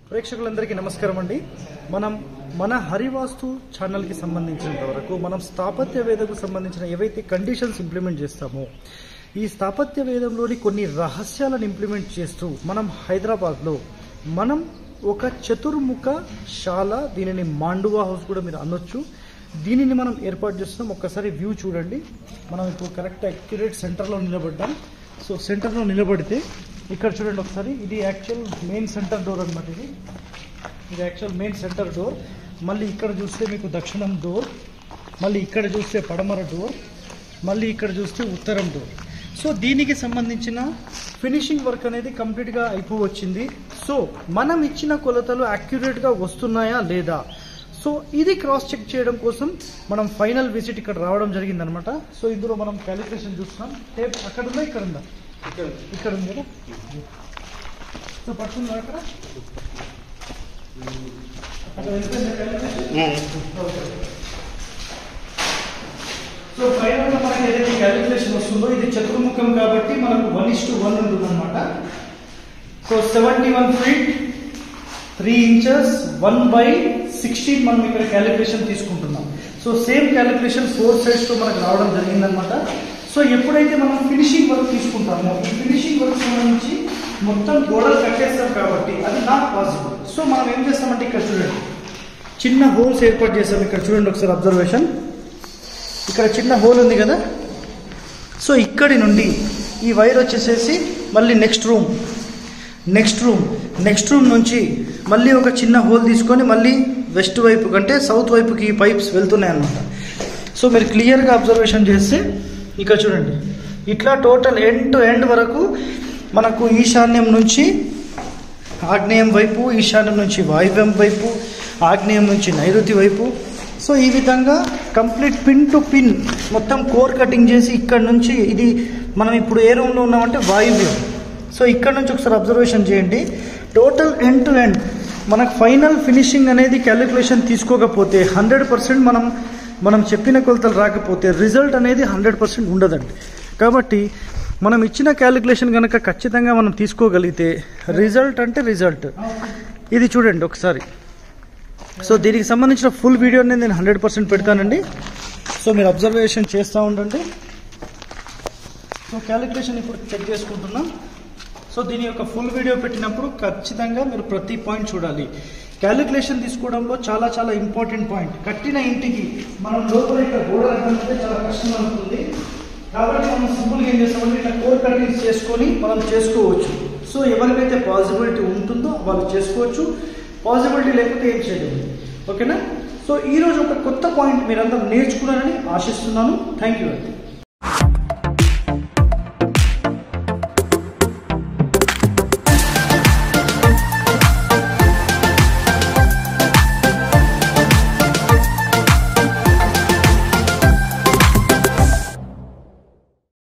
ప్రేక్షకులందరికీ నమస్కారం అండి మనం మన హరివాస్తు ఛానల్కి సంబంధించినంత వరకు మనం స్థాపత్య వేదకు సంబంధించిన ఏవైతే కండిషన్స్ ఇంప్లిమెంట్ చేస్తామో ఈ స్థాపత్య వేదంలోని కొన్ని రహస్యాలను ఇంప్లిమెంట్ చేస్తూ మనం హైదరాబాద్లో మనం ఒక చతుర్ముఖ శాల దీనిని మాండువా హౌస్ కూడా మీరు అనొచ్చు దీనిని మనం ఏర్పాటు చేస్తున్నాం ఒక్కసారి వ్యూ చూడండి మనం ఇప్పుడు కరెక్ట్ అక్యురేట్ సెంటర్లో నిలబడ్డాం సో సెంటర్లో నిలబడితే ఇక్కడ చూడండి ఒకసారి ఇది యాక్చువల్ మెయిన్ సెంటర్ డోర్ అనమాట ఇది ఇది యాక్చువల్ మెయిన్ సెంటర్ డోర్ మళ్ళీ ఇక్కడ చూస్తే మీకు దక్షిణం డోర్ మళ్ళీ ఇక్కడ చూస్తే పడమర డోర్ మళ్ళీ ఇక్కడ చూస్తే ఉత్తరం డోర్ సో దీనికి సంబంధించిన ఫినిషింగ్ వర్క్ అనేది కంప్లీట్గా అయిపోవచ్చింది సో మనం ఇచ్చిన కొలతలు యాక్యురేట్గా వస్తున్నాయా లేదా సో ఇది క్రాస్ చెక్ చేయడం కోసం మనం ఫైనల్ విజిట్ ఇక్కడ రావడం జరిగిందనమాట సో ఇందులో మనం క్యాలిక్యులేషన్ చూస్తున్నాం టేప్ అక్కడ ఉందా ఇక్కడ ఉందా ఇక్కడ ఉంది కదా సో పడుతుందా అక్కడ అక్కడ వెళ్ళిపోయిందా calculation? సో ఫైనల్ గా మనకి ఏదైతే క్యాలిక్యులేషన్ వస్తుందో ఇది చతుర్ముఖం కాబట్టి మనకు వన్ ఇస్ టు వన్ ఉంటుంది అనమాట so seventy one feet three inches one by sixteen మనం ఇక్కడ క్యాలిక్యులేషన్ తీసుకుంటున్నాం so same calculation four sides తో మనకు రావడం జరిగిందనమాట సో ఎప్పుడైతే మనం ఫినిషింగ్ వర్క్ తీసుకుంటామో ఈ ఫినిషింగ్ వర్క్ సంబంధించి మొత్తం గోడలు కట్టేస్తాం కాబట్టి అది నాట్ పాసిబుల్ సో మనం ఏం చేస్తామంటే ఇక్కడ చూడండి చిన్న హోల్స్ ఏర్పాటు చేస్తాం ఇక్కడ చూడండి ఒకసారి అబ్జర్వేషన్ ఇక్కడ చిన్న హోల్ ఉంది కదా సో ఇక్కడి నుండి ఈ వైర్ వచ్చేసేసి మళ్ళీ next room next room next room నుంచి మళ్ళీ ఒక చిన్న హోల్ తీసుకొని మళ్ళీ వెస్ట్ వైపు కంటే సౌత్ వైపుకి ఈ పైప్స్ వెళ్తున్నాయి అన్నమాట సో మీరు క్లియర్గా అబ్జర్వేషన్ చేస్తే ఇక్కడ చూడండి ఇట్లా టోటల్ ఎండ్ టు ఎండ్ వరకు మనకు ఈశాన్యం నుంచి ఆగ్నేయం వైపు ఈశాన్యం నుంచి వాయువ్యం వైపు ఆగ్నేయం నుంచి నైరుతి వైపు సో ఈ విధంగా కంప్లీట్ పిన్ టు పిన్ మొత్తం కోర్ కటింగ్ చేసి ఇక్కడ నుంచి ఇది మనం ఇప్పుడు ఏ రూమ్లో ఉన్నామంటే వాయువ్యం సో ఇక్కడ నుంచి ఒకసారి అబ్జర్వేషన్ చేయండి టోటల్ ఎండ్ టు ఎండ్ మనకు ఫైనల్ ఫినిషింగ్ అనేది క్యాలిక్యులేషన్ తీసుకోకపోతే హండ్రెడ్ పర్సెంట్ మనం మనం చెప్పిన కొలతలు రాకపోతే రిజల్ట్ అనేది హండ్రెడ్ పర్సెంట్ ఉండదండి కాబట్టి మనం ఇచ్చిన క్యాలిక్యులేషన్ కనుక ఖచ్చితంగా మనం తీసుకోగలిగితే రిజల్ట్ అంటే రిజల్ట్ ఇది చూడండి ఒకసారి సో దీనికి సంబంధించిన ఫుల్ వీడియోని నేను హండ్రెడ్ పర్సెంట్ పెడతానండి సో మీరు అబ్జర్వేషన్ చేస్తూ ఉండండి సో క్యాలిక్యులేషన్ ఇప్పుడు చెక్ చేసుకుంటున్నాం సో దీని యొక్క ఫుల్ వీడియో పెట్టినప్పుడు ఖచ్చితంగా మీరు ప్రతి పాయింట్ చూడాలి క్యాలిక్యులేషన్ తీసుకోవడంలో చాలా చాలా ఇంపార్టెంట్ పాయింట్ కట్టిన ఇంటికి మనం లోపల ఇక్కడ గోడ కట్టాలంటే చాలా కష్టం అవుతుంది కాబట్టి మనం సింపుల్గా ఏం చేస్తామంటే ఇట్లా కోర్ కటింగ్స్ చేసుకొని మనం చేసుకోవచ్చు సో ఎవరికైతే పాసిబిలిటీ ఉంటుందో వాళ్ళు చేసుకోవచ్చు పాసిబిలిటీ లేకపోతే ఏం చేయలేదు ఓకేనా సో ఈరోజు ఒక కొత్త పాయింట్ మీరందరూ నేర్చుకున్నారని ఆశిస్తున్నాను థ్యాంక్ యూ అండి